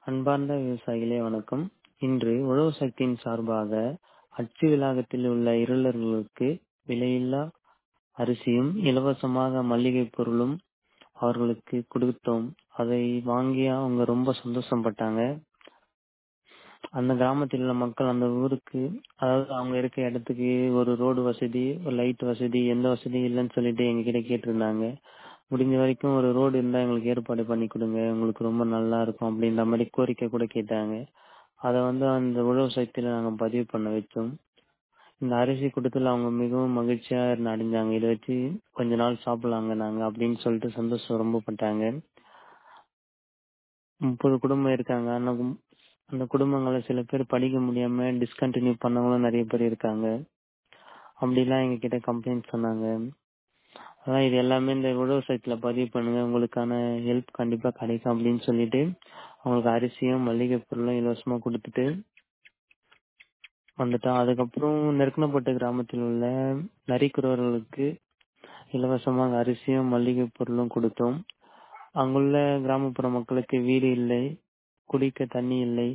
அன்பார்ந்த விவசாயிகளே வணக்கம் இன்று உழவு சக்தியின் சார்பாக அச்சு வளாகத்தில் உள்ள இருளர்களுக்கு விலையில்லா அரிசியும் இலவசமாக மளிகை பொருளும் அவர்களுக்கு கொடுத்தோம் அதை வாங்கி அவங்க ரொம்ப சந்தோஷப்பட்டாங்க அந்த கிராமத்தில் உள்ள மக்கள் அந்த ஊருக்கு அதாவது அவங்க இருக்க இடத்துக்கு ஒரு ரோடு வசதி ஒரு லைட் வசதி எந்த வசதியும் இல்லைன்னு சொல்லிட்டு எங்ககிட்ட கேட்டிருந்தாங்க முடிஞ்ச வரைக்கும் ஒரு ரோடு இருந்தா எங்களுக்கு ஏற்பாடு பண்ணி கொடுங்க உங்களுக்கு ரொம்ப நல்லா இருக்கும் அப்படின்ற மாதிரி கோரிக்கை கூட கேட்டாங்க அதை வந்து அந்த உழவு சக்தியில நாங்க பதிவு பண்ண வச்சோம் இந்த அரிசி கொடுத்துல அவங்க மிகவும் மகிழ்ச்சியா இருந்து அடைஞ்சாங்க இதை வச்சு கொஞ்ச நாள் சாப்பிடலாங்க நாங்க அப்படின்னு சொல்லிட்டு சந்தோஷம் ரொம்ப பட்டாங்க முப்பது குடும்பம் இருக்காங்க ஆனா கும்- அந்த குடும்பங்களை சில பேர் படிக்க முடியாம டிஸ்கண்டினியூ பண்ணவங்களும் நிறைய பேர் இருக்காங்க அப்படிலாம் எங்க கிட்ட கம்ப்ளைண்ட் சொன்னாங்க அதான் இது எல்லாமே இந்த உழவு சைட்ல பதிவு பண்ணுங்க உங்களுக்கான ஹெல்ப் கண்டிப்பா கிடைக்கும் அப்படின்னு சொல்லிட்டு அவங்களுக்கு அரிசியும் மளிகை பொருளும் இலவசமா கொடுத்துட்டு வந்துட்டோம் அதுக்கப்புறம் நெருக்கனப்பட்ட கிராமத்தில் உள்ள நரிக்குறவர்களுக்கு இலவசமாக அரிசியும் மளிகை பொருளும் கொடுத்தோம் அங்குள்ள கிராமப்புற மக்களுக்கு வீடு இல்லை குடிக்க தண்ணி இல்லை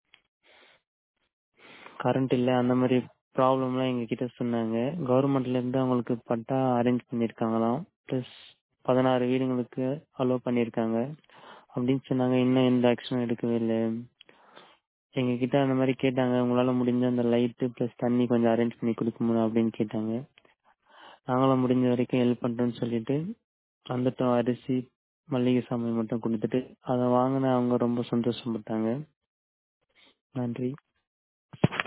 கரண்ட் இல்லை அந்த மாதிரி ப்ராப்ளம் எல்லாம் எங்க கிட்ட சொன்னாங்க கவர்மெண்ட்ல இருந்து அவங்களுக்கு பட்டா அரேஞ்ச் பண்ணிருக்காங்களாம் பிளஸ் பதினாறு வீடுங்களுக்கு அலோவ் பண்ணிருக்காங்க அப்படின்னு சொன்னாங்க இன்னும் எந்த ஆக்ஷனும் எடுக்கவே இல்லை எங்க கிட்ட அந்த மாதிரி கேட்டாங்க உங்களால முடிஞ்ச அந்த லைட்டு பிளஸ் தண்ணி கொஞ்சம் அரேஞ்ச் பண்ணி கொடுக்க முடியும் அப்படின்னு கேட்டாங்க நாங்களும் முடிஞ்ச வரைக்கும் ஹெல்ப் பண்றோம்னு சொல்லிட்டு வந்துட்டோம் அரிசி மளிகை சாமான் மட்டும் கொடுத்துட்டு அதை வாங்கின அவங்க ரொம்ப சந்தோஷப்பட்டாங்க நன்றி